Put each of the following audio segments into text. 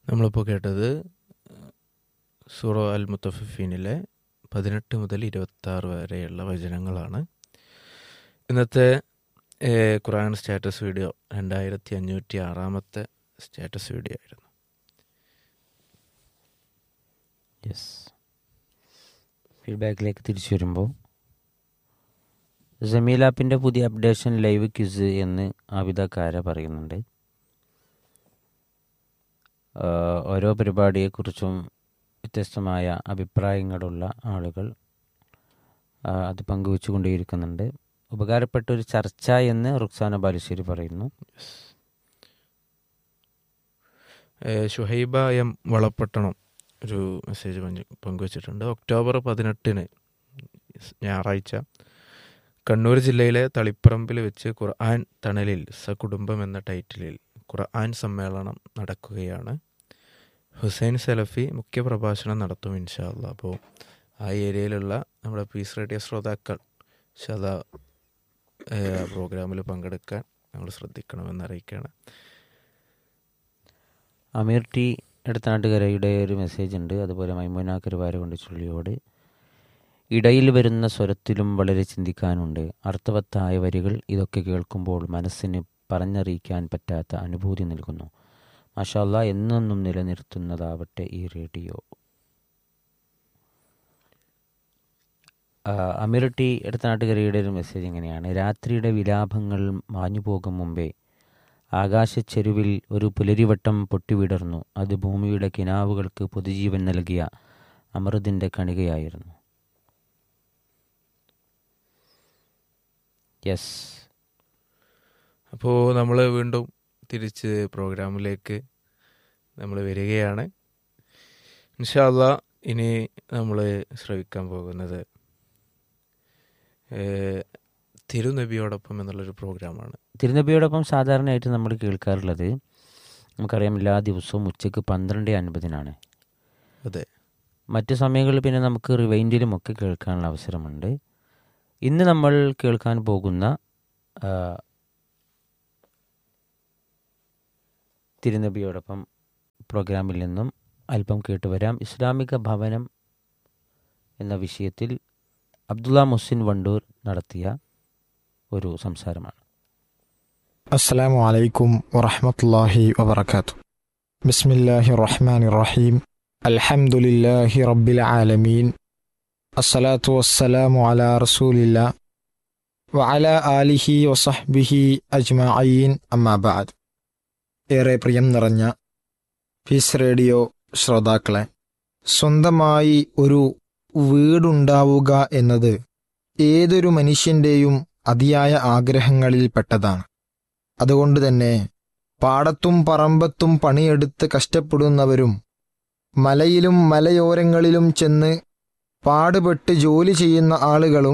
നമ്മളിപ്പോൾ കേട്ടത് സൂറോ അൽ മുത്തഫിഫീനിലെ പതിനെട്ട് മുതൽ ഇരുപത്താറ് വരെയുള്ള വചനങ്ങളാണ് ഇന്നത്തെ ഏഹ്, ഖുറാൻ സ്റ്റാറ്റസ് വീഡിയോ രണ്ടായിരത്തി അഞ്ഞൂറ്റി ആറാമത്തെ സ്റ്റാറ്റസ് വീഡിയോ ആയിരുന്നു യെസ് ഫീഡ്ബാക്കിലേക്ക് തിരിച്ചു വരുമ്പോൾ ജമീൽ ആപ്പിൻ്റെ പുതിയ അപ്ഡേഷൻ ലൈവ് ക്വിസ് എന്ന് ആവിധക്കാര പറയുന്നുണ്ട് ആഹ് ഓരോ പരിപാടിയെക്കുറിച്ചും വ്യത്യസ്തമായ അഭിപ്രായങ്ങളുള്ള ആളുകൾ ആഹ് അത് പങ്കുവെച്ചുകൊണ്ടേയിരിക്കുന്നുണ്ട് ഉപകാരപ്പെട്ട ഒരു ചർച്ച എന്ന് റുക്സാന ബാലുശ്ശേരി പറയുന്നു ഏഹ്, ഷുഹൈബ എം വളപ്പട്ടണം ഒരു മെസ്സേജ് പങ്കു പങ്കുവച്ചിട്ടുണ്ട് ഒക്ടോബർ പതിനെട്ടിന് ഞായറാഴ്ച കണ്ണൂർ ജില്ലയിലെ തളിപ്പറമ്പിൽ വെച്ച് ഖുർആൻ തണലിൽ സകുടുംബം എന്ന ടൈറ്റിലിൽ ഖുർആൻ സമ്മേളനം നടക്കുകയാണ് ഹുസൈൻ സലഫി മുഖ്യപ്രഭാഷണം നടത്തും ഇൻഷാല്ല അപ്പോൾ ആ ഏരിയയിലുള്ള നമ്മുടെ പീസ് റേഡിയോ ശ്രോതാക്കൾ ശത പ്രോഗ്രാമിൽ പങ്കെടുക്കാൻ നമ്മൾ ശ്രദ്ധിക്കണമെന്ന് അറിയിക്കുകയാണ് അമീർ ടി എടത്തനാട്ടുകരയുടെ ഒരു മെസ്സേജ് ഉണ്ട് അതുപോലെ മൈമൂന കരുവാരകൊണ്ട് ചുള്ളിയോട് ഇടയിൽ വരുന്ന സ്വരത്തിലും വളരെ ചിന്തിക്കാനുണ്ട് അർത്ഥവത്തായ വരികൾ ഇതൊക്കെ കേൾക്കുമ്പോൾ മനസ്സിന് പറഞ്ഞറിയിക്കാൻ പറ്റാത്ത അനുഭൂതി നൽകുന്നു മാഷാല്ല എന്നെന്നും നിലനിർത്തുന്നതാവട്ടെ ഈ റേഡിയോ ആ, അമീർ ടി എടത്തനാട്ടുകരയുടെ ഒരു മെസ്സേജ് ഇങ്ങനെയാണ് രാത്രിയുടെ വിലാപങ്ങൾ മാഞ്ഞു പോകും മുമ്പേ ആകാശച്ചെരുവിൽ ഒരു പുലരിവട്ടം പൊട്ടിവിടർന്നു അത് ഭൂമിയുടെ കിനാവുകൾക്ക് പുതുജീവൻ നൽകിയ അമൃതിൻ്റെ കണികയായിരുന്നു യെസ് അപ്പോൾ നമ്മൾ വീണ്ടും തിരിച്ച് പ്രോഗ്രാമിലേക്ക് നമ്മൾ വരികയാണ് ഇൻഷാല്ല ഇനി നമ്മൾ ശ്രവിക്കാൻ പോകുന്നത് ഏഹ്, തിരുനബിയോടൊപ്പം എന്നുള്ളൊരു പ്രോഗ്രാമാണ് തിരുനബിയോടൊപ്പം സാധാരണയായിട്ട് നമ്മൾ കേൾക്കാറുള്ളത് നമുക്കറിയാം എല്ലാ ദിവസവും ഉച്ചയ്ക്ക് പന്ത്രണ്ട് അൻപതിനാണ് അതെ മറ്റു സമയങ്ങളിൽ പിന്നെ നമുക്ക് റിവൈൻഡിലും ഒക്കെ കേൾക്കാനുള്ള അവസരമുണ്ട് ഇന്ന് നമ്മൾ കേൾക്കാൻ പോകുന്ന ആ, തിരുനബിയോടൊപ്പം പ്രോഗ്രാമിൽ നിന്നും അല്പം കേട്ടുവരാം ഇസ്ലാമിക ഭവനം എന്ന വിഷയത്തിൽ അബ്ദുള്ള മുഹ്സിൻ വണ്ടൂർ നടത്തിയ ഒരു സംസാരമാണ് السلام عليكم ورحمة الله وبركاته بسم الله الرحمن الرحيم الحمد لله رب العالمين الصلاة والسلام على رسول الله وعلى آله وصحبه أجمعين أما بعد ഏറെ പ്രിയം നിറഞ്ഞ പീസ് റേഡിയോ ശ്രോതാക്കളെ സ്വന്തമായി ഒരു വീടുണ്ടാവുക എന്നത് ഏതൊരു മനുഷ്യന്റെയും അതിയായ ആഗ്രഹങ്ങളിൽപ്പെട്ടതാണ് അതുകൊണ്ട് തന്നെ പാടത്തും പറമ്പത്തും പണിയെടുത്ത് കഷ്ടപ്പെടുന്നവരും മലയിലും മലയോരങ്ങളിലും ചെന്ന് പാടുപെട്ട് ജോലി ചെയ്യുന്ന ആളുകളും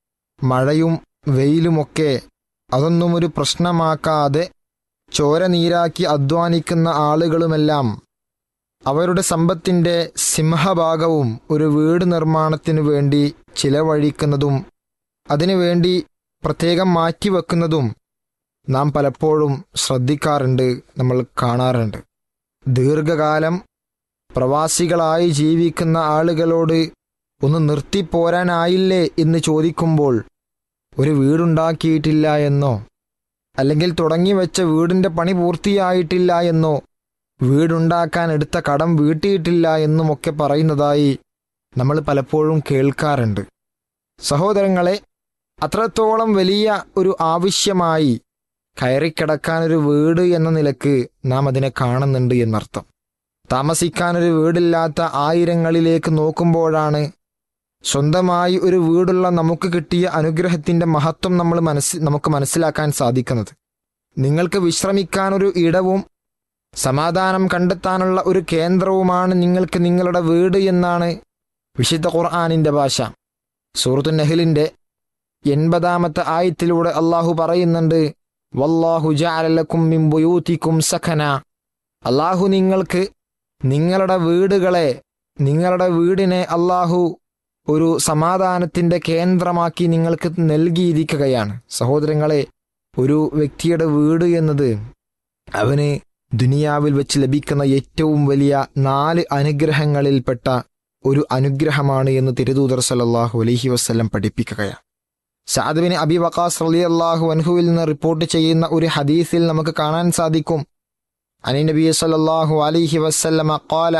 മഴയും വെയിലുമൊക്കെ അതൊന്നും ഒരു പ്രശ്നമാക്കാതെ ചോര നീരാക്കി അധ്വാനിക്കുന്ന ആളുകളുമെല്ലാം അവരുടെ സമ്പത്തിന്റെ സിംഹഭാഗവും ഒരു വീട് നിർമ്മാണത്തിനു വേണ്ടി ചിലവഴിക്കുന്നതും അതിനുവേണ്ടി പ്രത്യേകം മാറ്റിവെക്കുന്നതും നാം പലപ്പോഴും ശ്രദ്ധിക്കാറുണ്ട് നമ്മൾ കാണാറുണ്ട് ദീർഘകാലം പ്രവാസികളായി ജീവിക്കുന്ന ആളുകളോട് ഒന്ന് നിർത്തിപ്പോരാനായില്ലേ എന്ന് ചോദിക്കുമ്പോൾ ഒരു വീടുണ്ടാക്കിയിട്ടില്ല എന്നോ അല്ലെങ്കിൽ തുടങ്ങിവെച്ച വീടിന്റെ പണി പൂർത്തിയായിട്ടില്ല എന്നോ വീടുണ്ടാക്കാൻ എടുത്ത കടം വീട്ടിയിട്ടില്ല എന്നുമൊക്കെ പറയുന്നതായി നമ്മൾ പലപ്പോഴും കേൾക്കാറുണ്ട് സഹോദരങ്ങളെ അത്രത്തോളം വലിയ ഒരു ആവശ്യമായി കയറിക്കിടക്കാനൊരു വീട് എന്ന നിലക്ക് നാം അതിനെ കാണുന്നുണ്ട് എന്നർത്ഥം താമസിക്കാനൊരു വീടില്ലാത്ത ആയിരങ്ങളിലേക്ക് നോക്കുമ്പോഴാണ് സ്വന്തമായി ഒരു വീടുള്ള നമുക്ക് കിട്ടിയ അനുഗ്രഹത്തിന്റെ മഹത്വം നമ്മൾ മനസ്സ് നമുക്ക് മനസ്സിലാക്കാൻ സാധിക്കുന്നത് നിങ്ങൾക്ക് വിശ്രമിക്കാനൊരു ഇടവും സമാധാനം കണ്ടെത്താനുള്ള ഒരു കേന്ദ്രവുമാണ് നിങ്ങൾക്ക് നിങ്ങളുടെ വീട് എന്നാണ് വിശുദ്ധ ഖുർആാനിന്റെ ഭാഷ സൂറത്തു നഹലിന്റെ എൺപതാമത്തെ ആയത്തിലൂടെ അള്ളാഹു പറയുന്നുണ്ട് വല്ലാഹു ജഅലലക്കും മിൻ ബുയൂതിക്കും സഖന അള്ളാഹു നിങ്ങൾക്ക് നിങ്ങളുടെ വീടുകളെ നിങ്ങളുടെ വീടിനെ അള്ളാഹു ഒരു സമാധാനത്തിന്റെ കേന്ദ്രമാക്കി നിങ്ങൾക്ക് നൽകിയിരിക്കുകയാണ് സഹോദരങ്ങളെ ഒരു വ്യക്തിയുടെ വീട് എന്നത് അവന് ദുനിയാവിൽ വെച്ച് ലഭിക്കുന്ന ഏറ്റവും വലിയ നാല് അനുഗ്രഹങ്ങളിൽപ്പെട്ട ഒരു അനുഗ്രഹമാണ് എന്ന് തിരുദൂതർ സല്ലല്ലാഹു അലൈഹി വസ്ല്ലം പഠിപ്പിക്കുകയാണ് സാദുബിന് അബി വക്കാസ് റലി അള്ളാഹു അൻഹുവിൽ നിന്ന് റിപ്പോർട്ട് ചെയ്യുന്ന ഒരു ഹദീസിൽ നമുക്ക് കാണാൻ സാധിക്കും അനി നബി സല്ലല്ലാഹു അലൈഹി വസല്ലമ ഖാല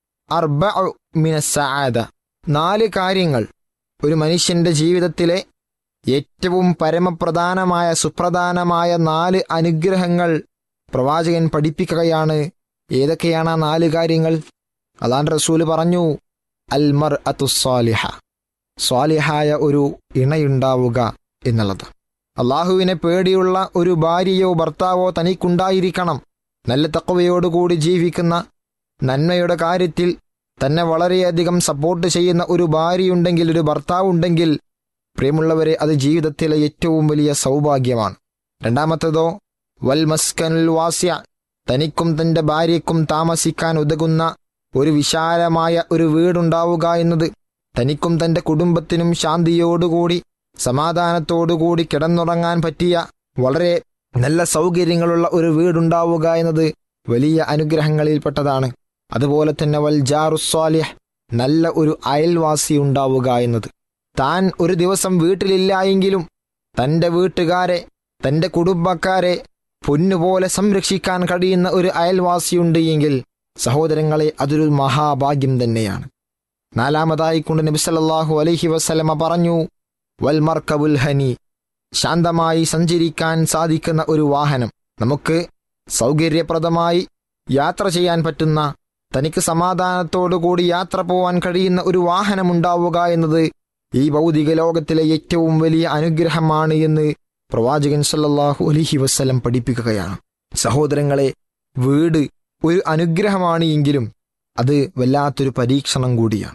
അർബഉ മിന സആദ നാല് കാര്യങ്ങൾ ഒരു മനുഷ്യന്റെ ജീവിതത്തിലെ ഏറ്റവും പരമപ്രധാനമായ സുപ്രധാനമായ നാല് അനുഗ്രഹങ്ങൾ പ്രവാചകൻ പഠിപ്പിക്കുകയാണ് ഏതൊക്കെയാണ് ആ നാല് കാര്യങ്ങൾ അതാൻ റസൂല് പറഞ്ഞു അൽമർ അത്തുസ്വാലിഹ സ്വാലിഹായ ഒരു ഇണയുണ്ടാവുക എന്നുള്ളത് അള്ളാഹുവിനെ പേടിയുള്ള ഒരു ഭാര്യയോ ഭർത്താവോ തനിക്കുണ്ടായിരിക്കണം നല്ല തക്കവയോടുകൂടി ജീവിക്കുന്ന നന്മയുടെ കാര്യത്തിൽ തന്നെ വളരെയധികം സപ്പോർട്ട് ചെയ്യുന്ന ഒരു ഭാര്യയുണ്ടെങ്കിൽ ഒരു ഭർത്താവ് ഉണ്ടെങ്കിൽ പ്രിയമുള്ളവരെ അത് ജീവിതത്തിലെ ഏറ്റവും വലിയ സൗഭാഗ്യമാണ് രണ്ടാമത്തേതോ വൽ മസ്കനുൽ വാസ്യ തനിക്കും തന്റെ ഭാര്യയ്ക്കും താമസിക്കാൻ ഉതകുന്ന ഒരു വിശാലമായ ഒരു വീടുണ്ടാവുക എന്നത് തനിക്കും തന്റെ കുടുംബത്തിനും ശാന്തിയോടുകൂടി സമാധാനത്തോടുകൂടി കിടന്നുറങ്ങാൻ പറ്റിയ വളരെ നല്ല സൗകര്യങ്ങളുള്ള ഒരു വീടുണ്ടാവുക എന്നത് വലിയ അനുഗ്രഹങ്ങളിൽപ്പെട്ടതാണ് അതുപോലെ തന്നെ വൽ ജാറുസ്വാലിഹ് നല്ല ഒരു അയൽവാസി ഉണ്ടാവുക എന്നത് താൻ ഒരു ദിവസം വീട്ടിലില്ല എങ്കിലും തന്റെ വീട്ടുകാരെ തന്റെ കുടുംബക്കാരെ പൊന്നുപോലെ സംരക്ഷിക്കാൻ കഴിയുന്ന ഒരു അയൽവാസിയുണ്ട് എങ്കിൽ സഹോദരങ്ങളെ അതൊരു മഹാഭാഗ്യം തന്നെയാണ് നാലാമതായി കൊണ്ട് നബിസല്ലാഹു അലൈഹി വസ്ലമ പറഞ്ഞു വൽമർക്കബുൽ ഹനി ശാന്തമായി സഞ്ചരിക്കാൻ സാധിക്കുന്ന ഒരു വാഹനം നമുക്ക് സൗകര്യപ്രദമായി യാത്ര ചെയ്യാൻ പറ്റുന്ന തനിക്ക് സമാധാനത്തോടുകൂടി യാത്ര പോവാൻ കഴിയുന്ന ഒരു വാഹനമുണ്ടാവുക എന്നത് ഈ ഭൗതിക ലോകത്തിലെ ഏറ്റവും വലിയ അനുഗ്രഹമാണ് എന്ന് പ്രവാചകൻ സല്ലല്ലാഹു അലൈഹി വസ്ലം പഠിപ്പിക്കുകയാണ് സഹോദരങ്ങളെ വീട് ഒരു അനുഗ്രഹമാണ് എങ്കിലും അത് വല്ലാത്തൊരു പരീക്ഷണം കൂടിയാണ്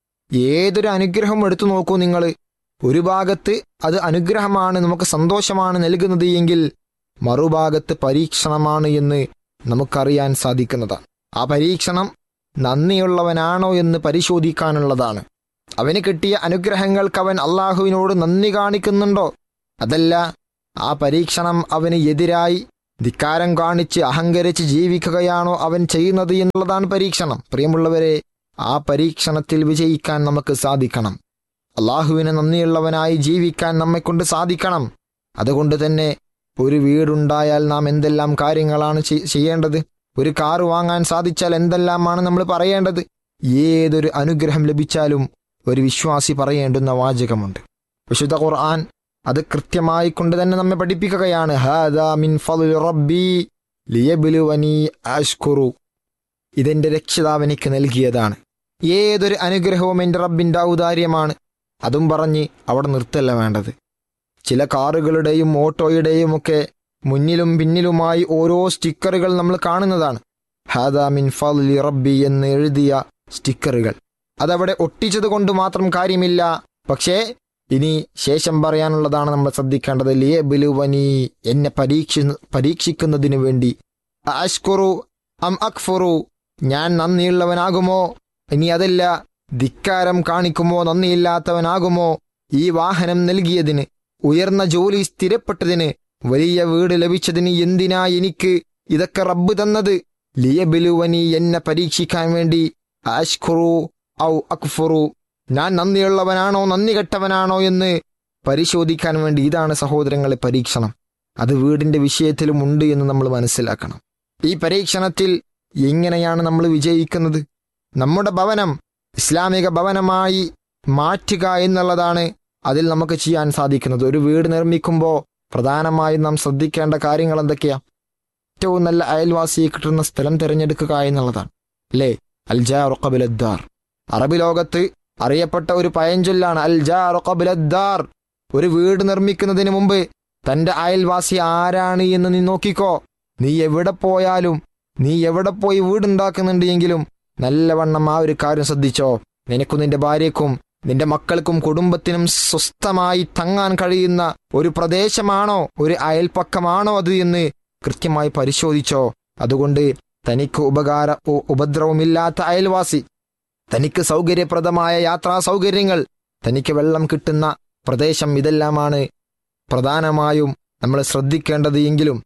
ഏതൊരു അനുഗ്രഹം എടുത്തു നോക്കൂ നിങ്ങൾ ഒരു ഭാഗത്ത് അത് അനുഗ്രഹമാണ് നമുക്ക് സന്തോഷമാണ് നൽകുന്നത് എങ്കിൽ മറുഭാഗത്ത് പരീക്ഷണമാണ് എന്ന് നമുക്കറിയാൻ സാധിക്കുന്നതാണ് ആ പരീക്ഷണം നന്ദിയുള്ളവനാണോ എന്ന് പരിശോധിക്കാനുള്ളതാണ് അവന് കിട്ടിയ അനുഗ്രഹങ്ങൾക്ക് അവൻ അള്ളാഹുവിനോട് നന്ദി കാണിക്കുന്നുണ്ടോ അതല്ല ആ പരീക്ഷണം അവന് എതിരായി ധിക്കാരം കാണിച്ച് അഹങ്കരിച്ച് ജീവിക്കുകയാണോ അവൻ ചെയ്യുന്നത് എന്നുള്ളതാണ് പരീക്ഷണം പ്രിയമുള്ളവരെ ആ പരീക്ഷണത്തിൽ വിജയിക്കാൻ നമുക്ക് സാധിക്കണം അള്ളാഹുവിന് നന്ദിയുള്ളവനായി ജീവിക്കാൻ നമ്മെക്കൊണ്ട് സാധിക്കണം അതുകൊണ്ട് തന്നെ ഒരു വീടുണ്ടായാൽ നാം എന്തെല്ലാം കാര്യങ്ങളാണ് ചെയ്യേണ്ടത് ഒരു കാറ് വാങ്ങാൻ സാധിച്ചാൽ എന്തെല്ലാമാണ് നമ്മൾ പറയേണ്ടത് ഏതൊരു അനുഗ്രഹം ലഭിച്ചാലും ഒരു വിശ്വാസി പറയേണ്ടുന്ന വാചകമുണ്ട് വിശുദ്ധ ഖുർആൻ അത് കൃത്യമായി കൊണ്ട് തന്നെ നമ്മെ പഠിപ്പിക്കുകയാണ് ഹാദാ മിൻ ഫضل റബ്ബി ലിയബ്ലുവനി അഷ്കുറു ഇതെന്റെ രക്ഷിതാവ് എനിക്ക് നൽകിയതാണ് ഏതൊരു അനുഗ്രഹവും എൻ്റെ റബ്ബിന്റെ ഔദാര്യമാണ് അതും പറഞ്ഞ് അവിടെ നിർത്തല്ല വേണ്ടത് ചില കാറുകളുടെയും ഓട്ടോയുടെയും ഒക്കെ മുന്നിലും പിന്നിലുമായി ഓരോ സ്റ്റിക്കറുകൾ നമ്മൾ കാണുന്നതാണ് ഹാദാ മിൻ ഫضل റബ്ബി എന്ന് എഴുതിയ സ്റ്റിക്കറുകൾ അതവിടെ ഒട്ടിച്ചത് കൊണ്ട് മാത്രം കാര്യമില്ല പക്ഷേ ഇനി ശേഷം പറയാനുള്ളതാണ് നമ്മൾ ശ്രദ്ധിക്കേണ്ടത് ലിയബിലുവനി എന്നെ പരീക്ഷ പരീക്ഷിക്കുന്നതിന് വേണ്ടി അഷ്കുറു അം അക്ഫുറു ഞാൻ നന്ദിയുള്ളവനാകുമോ ഇനി അതല്ല ധിക്കാരം കാണിക്കുമോ നന്ദിയില്ലാത്തവനാകുമോ ഈ വാഹനം നൽകിയതിന് ഉയർന്ന ജോലി സ്ഥിരപ്പെട്ടതിന് വലിയ വീട് ലഭിച്ചതിന് എന്തിനാ എനിക്ക് ഇതൊക്കെ റബ്ബ് തന്നത് ലിയബിലുവനി എന്നെ പരീക്ഷിക്കാൻ വേണ്ടി അഷ്കുറു ഔ അക്ഫുറു ഞാൻ നന്ദിയുള്ളവനാണോ നന്ദി കെട്ടവനാണോ എന്ന് പരിശോധിക്കാൻ വേണ്ടി ഇതാണ് സഹോദരങ്ങളെ പരീക്ഷണം അത് വീടിന്റെ വിഷയത്തിലും ഉണ്ട് എന്ന് നമ്മൾ മനസ്സിലാക്കണം ഈ പരീക്ഷണത്തിൽ എങ്ങനെയാണ് നമ്മൾ വിജയിക്കുന്നത് നമ്മുടെ ഭവനം ഇസ്ലാമിക ഭവനമായി മാറ്റുക എന്നുള്ളതാണ് അതിൽ നമുക്ക് ചെയ്യാൻ സാധിക്കുന്നത് ഒരു വീട് നിർമ്മിക്കുമ്പോൾ പ്രധാനമായും നാം ശ്രദ്ധിക്കേണ്ട കാര്യങ്ങൾ എന്തൊക്കെയാ ഏറ്റവും നല്ല അയൽവാസിയെ കിട്ടുന്ന സ്ഥലം തിരഞ്ഞെടുക്കുക എന്നുള്ളതാണ് അല്ലേ അൽജാറുഖബിലദ്ദാർ അറബി ലോകത്ത് അറിയപ്പെട്ട ഒരു പയഞ്ചൊല്ലാണ് അൽ ജാറുഖബിലദ്ദാർ ഒരു വീട് നിർമ്മിക്കുന്നതിന് മുമ്പ് തന്റെ അയൽവാസി ആരാണ് എന്ന് നീ നോക്കിക്കോ നീ എവിടെ പോയാലും നീ എവിടെ പോയി വീടുണ്ടാക്കുന്നുണ്ട് എങ്കിലും നല്ലവണ്ണം ആ ഒരു കാര്യം ശ്രദ്ധിച്ചോ നിനക്കും നിന്റെ ഭാര്യയ്ക്കും നിന്റെ മക്കൾക്കും കുടുംബത്തിനും സ്വസ്ഥമായി തങ്ങാൻ കഴിയുന്ന ഒരു പ്രദേശമാണോ ഒരു അയൽപ്പക്കമാണോ അത് എന്ന് കൃത്യമായി പരിശോധിച്ചോ അതുകൊണ്ട് തനിക്ക് ഉപകാര ഉ- ഉപദ്രവമില്ലാത്ത അയൽവാസി തനിക്ക് സൗകര്യപ്രദമായ യാത്രാ സൗകര്യങ്ങൾ തനിക്ക് വെള്ളം കിട്ടുന്ന പ്രദേശം ഇതെല്ലാമാണ് പ്രധാനമായും നമ്മൾ ശ്രദ്ധിക്കേണ്ടത് എങ്കിലും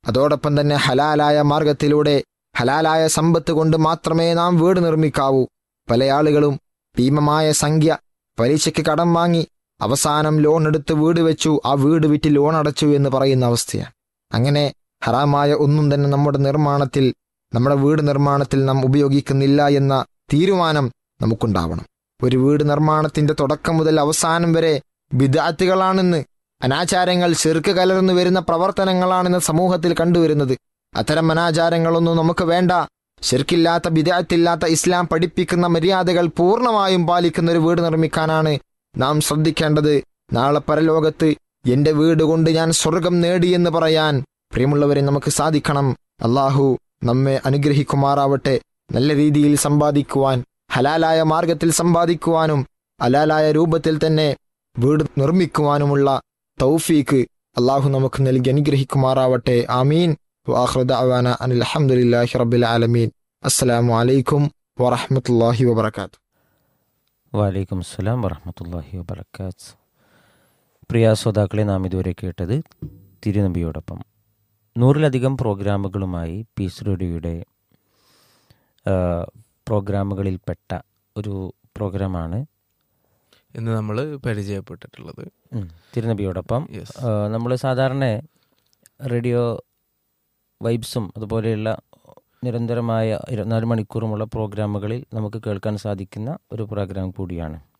അതോടൊപ്പം തന്നെ ഹലാലായ മാർഗത്തിലൂടെ ഹലാലായ സമ്പത്ത് കൊണ്ട് മാത്രമേ നാം വീട് നിർമ്മിക്കാവൂ പല ആളുകളും ഭീമമായ സംഖ്യ പലിശയ്ക്ക് കടം വാങ്ങി അവസാനം ലോൺ എടുത്ത് വീട് വെച്ചു ആ വീട് വിറ്റ് ലോൺ അടച്ചു എന്ന് പറയുന്ന അവസ്ഥയാണ് അങ്ങനെ ഹറാമായ ഒന്നും തന്നെ നമ്മുടെ നിർമ്മാണത്തിൽ നമ്മുടെ വീട് നിർമ്മാണത്തിൽ നാം ഉപയോഗിക്കുന്നില്ല എന്ന തീരുമാനം നമുക്കുണ്ടാവണം ഒരു വീട് നിർമ്മാണത്തിന്റെ തുടക്കം മുതൽ അവസാനം വരെ വിദാത്തുകളാണെന്ന് അനാചാരങ്ങൾ ചെറുക്ക് കലർന്നു വരുന്ന പ്രവർത്തനങ്ങളാണെന്ന് സമൂഹത്തിൽ കണ്ടുവരുന്നത് അത്തരം അനാചാരങ്ങളൊന്നും നമുക്ക് വേണ്ട ശിർക്കില്ലാത്ത ബിദാത്തില്ലാത്ത ഇസ്ലാം പഠിപ്പിക്കുന്ന മര്യാദകൾ പൂർണ്ണമായും പാലിക്കുന്ന ഒരു വീട് നിർമ്മിക്കാനാണ് നാം ശ്രദ്ധിക്കേണ്ടത് നാളെ പരലോകത്ത് എന്റെ വീട് കൊണ്ട് ഞാൻ സ്വർഗം നേടിയെന്ന് പറയാൻ പ്രിയമുള്ളവരെ നമുക്ക് സാധിക്കണം അള്ളാഹു നമ്മെ അനുഗ്രഹിക്കുമാറാവട്ടെ നല്ല രീതിയിൽ സമ്പാദിക്കുവാൻ ഹലാലായ മാർഗത്തിൽ സമ്പാദിക്കുവാനും ഹലാലായ രൂപത്തിൽ തന്നെ വീട് നിർമ്മിക്കുവാനുമുള്ള തൗഫീക്ക് അള്ളാഹു നമുക്ക് നൽകി അനുഗ്രഹിക്കുമാറാവട്ടെ ആമീൻ വാഹൃദാന അനിൽ അഹമ്മദില്ലാഹി റബ്ബിൽ ആലമീൻ അസ്സലാമു അലൈക്കും വറഹമത്തല്ലാഹി വബർക്കാത്തു വാലൈക്കും അസ്സലാം വറഹമത്തല്ലാഹി വബർക്കാത്ത് പ്രിയ ശ്രോതാക്കളെ നാം ഇതുവരെ കേട്ടത് തിരുനബിയോടൊപ്പം നൂറിലധികം പ്രോഗ്രാമുകളുമായി പീസ് റേഡിയോയുടെ ആ, പ്രോഗ്രാമുകളിൽപ്പെട്ട ഒരു പ്രോഗ്രാമാണ് ഇന്ന് നമ്മൾ പരിചയപ്പെട്ടിട്ടുള്ളത് ഉം, തിരുനബിയോടൊപ്പം യെസ് നമ്മൾ സാധാരണ റേഡിയോ വൈബ്സും അതുപോലെയുള്ള നിരന്തരമായ ഇരുപത്തിനാല് മണിക്കൂറുമുള്ള പ്രോഗ്രാമുകളിൽ നമുക്ക് കേൾക്കാൻ സാധിക്കുന്ന ഒരു പ്രോഗ്രാം കൂടിയാണ്